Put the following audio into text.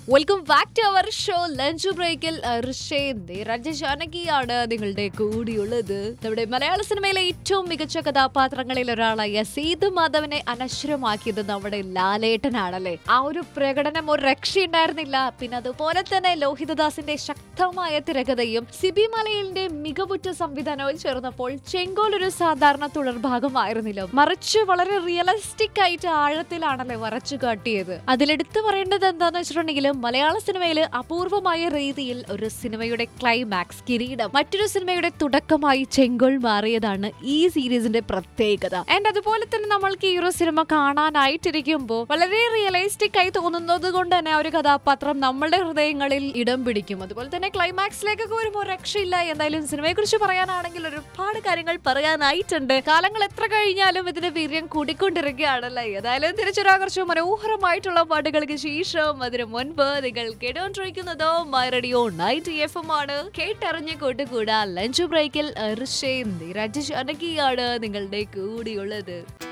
welcome back to our show lunch ബ്രേക്കിൽ ജാനകിയാണ് നിങ്ങളുടെ കൂടിയുള്ളത് നമ്മുടെ മലയാള സിനിമയിലെ ഏറ്റവും മികച്ച കഥാപാത്രങ്ങളിൽ ഒരാളായ സീതു മാധവനെ അനശ്വരമാക്കിയത് നമ്മുടെ ലാലേട്ടനാണല്ലേ ആ ഒരു പ്രകടനം ഒരു രക്ഷയുണ്ടായിരുന്നില്ല പിന്നെ അതുപോലെ തന്നെ ലോഹിതദാസിന്റെ ശക്തമായ തിരകഥയും സിബി മലയിലിന്റെ മികവുറ്റ സംവിധാനവും ചേർന്നപ്പോൾ ചെങ്കോൽ ഒരു സാധാരണ തുടർഭാഗമായിരുന്നില്ല മറിച്ച് വളരെ റിയലിസ്റ്റിക് ആയിട്ട് ആഴത്തിലാണല്ലേ വരച്ചു കാട്ടിയത് അതിലെടുത്തു പറയേണ്ടത് എന്താന്ന് വെച്ചിട്ടുണ്ടെങ്കിൽ മലയാള സിനിമയിൽ അപൂർവമായ രീതിയിൽ ഒരു സിനിമയുടെ ക്ലൈമാക്സ് കിരീടം മറ്റൊരു സിനിമയുടെ തുടക്കമായി ചെങ്കോൾ മാറിയതാണ് ഈ സീരീസിന്റെ പ്രത്യേകത ആൻഡ് അതുപോലെ തന്നെ നമ്മൾക്ക് ഈ ഒരു സിനിമ കാണാനായിട്ടിരിക്കുമ്പോൾ വളരെ റിയലിസ്റ്റിക് ആയി തോന്നുന്നത് കൊണ്ട് തന്നെ ആ ഒരു കഥാപാത്രം നമ്മളുടെ ഹൃദയങ്ങളിൽ ഇടം പിടിക്കും അതുപോലെ തന്നെ ക്ലൈമാക്സിലേക്കൊക്കെ വരുമ്പോൾ രക്ഷയില്ല എന്തായാലും സിനിമയെ കുറിച്ച് പറയാനാണെങ്കിൽ ഒരുപാട് കാര്യങ്ങൾ പറയാനായിട്ടുണ്ട് കാലങ്ങൾ എത്ര കഴിഞ്ഞാലും ഇതിന്റെ വീര്യം കൂടിക്കൊണ്ടിരിക്കുകയാണല്ലേ ഏതായാലും തിരിച്ചൊരാ കുറച്ച് മനോഹരമായിട്ടുള്ള പാട്ടുകൾക്ക് ശേഷം അതിന് മുൻപ് നിങ്ങൾ കേട്ടോണ്ടിരിക്കുന്നതോ my radio ninety F M ആണ് കേട്ടറിഞ്ഞ് കൂട്ടുകൂടാ ലഞ്ച് ബ്രേക്കിൽ ഋഷേ നിരജ് അനകിയാണ് നിങ്ങളുടെ കൂടിയുള്ളത്